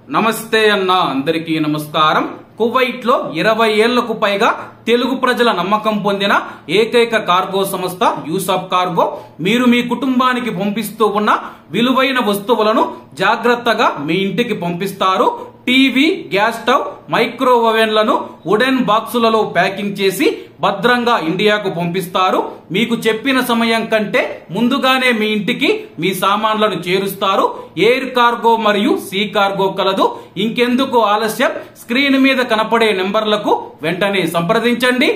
నమస్తే అన్న అందరికీ నమస్కారం కువైట్ లో ఇరవై ఏళ్లకు పైగా తెలుగు ప్రజల నమ్మకం పొందిన ఏకైక కార్గో సంస్థ యూసఫ్ కార్గో మీరు మీ కుటుంబానికి పంపిస్తూ ఉన్న విలువైన వస్తువులను జాగ్రత్తగా మీ ఇంటికి పంపిస్తారు టీవీ గ్యాస్ స్టవ్ మైక్రో ఓవెన్లను వుడెన్ బాక్సులలో ప్యాకింగ్ చేసి భద్రంగా ఇండియాకు పంపిస్తారు మీకు చెప్పిన సమయం కంటే ముందుగానే మీ ఇంటికి మీ సామాన్లను చేరుస్తారు ఎయిర్ కార్గో మరియు సీ కార్గో కలదు ఇంకెందుకు ఆలస్యం స్క్రీన్ మీద కనపడే నెంబర్లకు వెంటనే సంప్రదించండి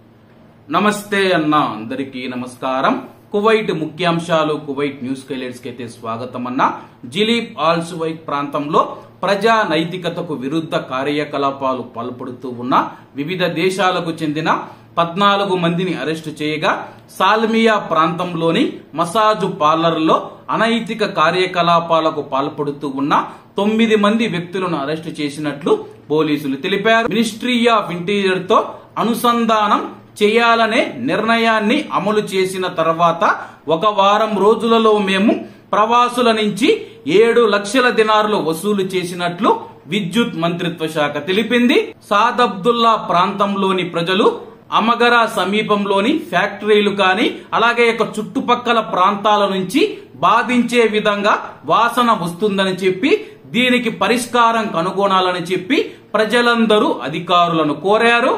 నమస్తే అన్న అందరికీ నమస్కారం కువైట్ ముఖ్యాంశాలు కువైట్ న్యూస్ హైలైట్స్ కి అయితే స్వాగతం అన్న జిలీబ్ ఆల్సువైట్ ప్రాంతంలో ప్రజా నైతికతకు విరుద్ధ కార్యకలాపాలు పాల్పడుతూ ఉన్న వివిధ దేశాలకు చెందిన పద్నాలుగు మందిని అరెస్టు చేయగా సాల్మియా ప్రాంతంలోని మసాజు పార్లర్లో అనైతిక కార్యకలాపాలకు పాల్పడుతూ ఉన్న తొమ్మిది మంది వ్యక్తులను అరెస్టు చేసినట్లు పోలీసులు తెలిపారు మినిస్ట్రీ ఆఫ్ ఇంటీరియర్ తో అనుసంధానం చేయాలనే నిర్ణయాన్ని అమలు చేసిన తర్వాత ఒక వారం రోజులలో మేము ప్రవాసుల నుంచి ఏడు లక్షల దినారులు వసూలు చేసినట్లు విద్యుత్ మంత్రిత్వ శాఖ తెలిపింది సాదబ్దుల్లా ప్రాంతంలోని ప్రజలు అమగరా సమీపంలోని ఫ్యాక్టరీలు కానీ అలాగే యొక్క చుట్టుపక్కల ప్రాంతాల నుంచి బాధించే విధంగా వాసన వస్తుందని చెప్పి దీనికి పరిష్కారం కనుగొనాలని చెప్పి ప్రజలందరూ అధికారులను కోరారు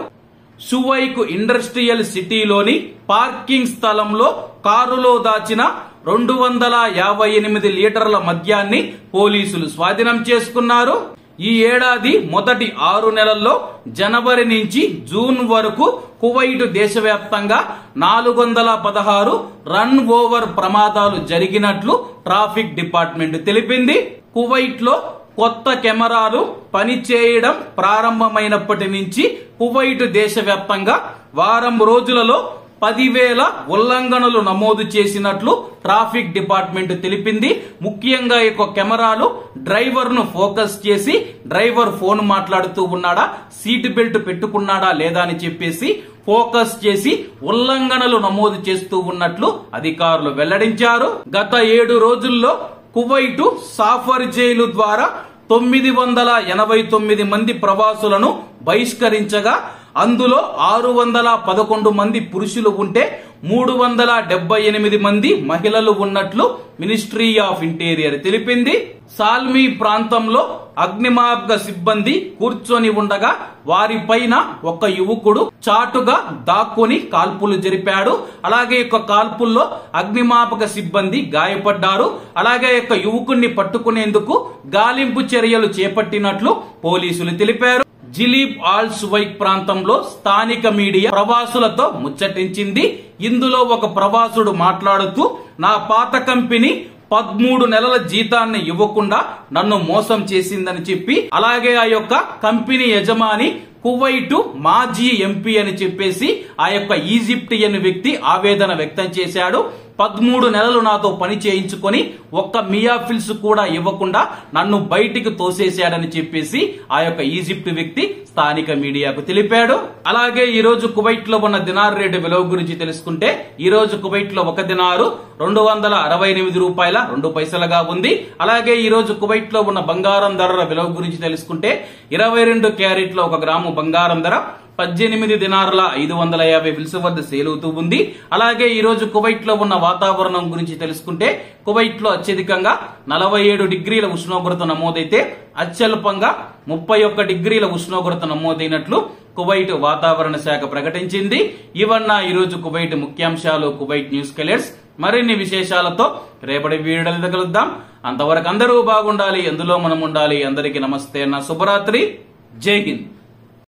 సువైకు ఇండస్ట్రియల్ సిటీలోని పార్కింగ్ స్థలంలో కారులో దాచిన రెండు వందల యాభై ఎనిమిది లీటర్ల మద్యాన్ని పోలీసులు స్వాధీనం చేసుకున్నారు ఈ ఏడాది మొదటి ఆరు నెలల్లో జనవరి నుంచి జూన్ వరకు కువైట్ దేశవ్యాప్తంగా నాలుగు వందల పదహారు రన్ ఓవర్ ప్రమాదాలు జరిగినట్లు ట్రాఫిక్ డిపార్ట్మెంట్ తెలిపింది కువైట్ లో కొత్త కెమెరాలు పనిచేయడం ప్రారంభమైనప్పటి నుంచి కువైట్ దేశవ్యాప్తంగా వారం రోజులలో పదివేల ఉల్లంఘనలు నమోదు చేసినట్లు ట్రాఫిక్ డిపార్ట్మెంట్ తెలిపింది ముఖ్యంగా ఈ యొక్క కెమెరాలు డ్రైవర్ ను ఫోకస్ చేసి డ్రైవర్ ఫోన్ మాట్లాడుతూ ఉన్నాడా సీట్ బెల్ట్ పెట్టుకున్నాడా లేదా అని చెప్పేసి ఫోకస్ చేసి ఉల్లంఘనలు నమోదు చేస్తూ ఉన్నట్లు అధికారులు వెల్లడించారు గత ఏడు రోజుల్లో కువైటు సాఫర్ జైలు ద్వారా తొమ్మిది వందల ఎనభై తొమ్మిది మంది ప్రవాసులను బహిష్కరించగా అందులో ఆరు వందల పదకొండు మంది పురుషులు ఉంటే మూడు వందల డెబ్బై ఎనిమిది మంది మహిళలు ఉన్నట్లు మినిస్ట్రీ ఆఫ్ ఇంటీరియర్ తెలిపింది సాల్మీ ప్రాంతంలో అగ్నిమార్గ సిబ్బంది కూర్చొని ఉండగా వారిపైన ఒక యువకుడు చాటుగా దాక్కుని కాల్పులు జరిపాడు అలాగే యొక్క కాల్పుల్లో అగ్నిమాపక సిబ్బంది గాయపడ్డారు అలాగే యొక్క యువకుడిని పట్టుకునేందుకు గాలింపు చర్యలు చేపట్టినట్లు పోలీసులు తెలిపారు జిలీబ్ ఆల్ సువైక్ ప్రాంతంలో స్థానిక మీడియా ప్రవాసులతో ముచ్చటించింది ఇందులో ఒక ప్రవాసుడు మాట్లాడుతూ నా పాత కంపెనీ పదమూడు నెలల జీతాన్ని ఇవ్వకుండా నన్ను మోసం చేసిందని చెప్పి అలాగే ఆ యొక్క కంపెనీ యజమాని కువైటు మాజీ ఎంపీ అని చెప్పేసి ఆ యొక్క ఈజిప్టియన్ వ్యక్తి ఆవేదన వ్యక్తం చేశాడు పదమూడు నెలలు నాతో పని చేయించుకొని ఒక్క మియాఫిల్స్ కూడా ఇవ్వకుండా నన్ను బయటికి తోసేశాడని చెప్పేసి ఆ యొక్క ఈజిప్ట్ వ్యక్తి స్థానిక మీడియాకు తెలిపాడు అలాగే ఈ రోజు కువైట్ లో ఉన్న దినార్ రేటు విలువ గురించి తెలుసుకుంటే ఈ రోజు కువైట్ లో ఒక దినారు రెండు వందల అరవై ఎనిమిది రూపాయల రెండు పైసలుగా ఉంది అలాగే ఈ రోజు కువైట్ లో ఉన్న బంగారం ధరల విలువ గురించి తెలుసుకుంటే ఇరవై రెండు క్యారెట్ల ఒక గ్రాము బంగారం ధర పద్దెనిమిది దినారుల ఐదు వందల యాభై ఫిల్స్ వద్ద సేల్ అవుతూ ఉంది అలాగే ఈ రోజు కువైట్ లో ఉన్న వాతావరణం గురించి తెలుసుకుంటే కువైట్ లో అత్యధికంగా నలభై ఏడు డిగ్రీల ఉష్ణోగ్రత నమోదైతే అత్యల్పంగా ముప్పై ఒక్క డిగ్రీల ఉష్ణోగ్రత నమోదైనట్లు కువైట్ వాతావరణ శాఖ ప్రకటించింది ఇవన్న ఈ రోజు కువైట్ ముఖ్యాంశాలు కువైట్ న్యూస్ కలర్స్ మరిన్ని విశేషాలతో రేపటి వీడియోలు కలుద్దాం అంతవరకు అందరూ బాగుండాలి ఎందులో మనం ఉండాలి అందరికీ నమస్తే అన్న శుభరాత్రి జై హింద్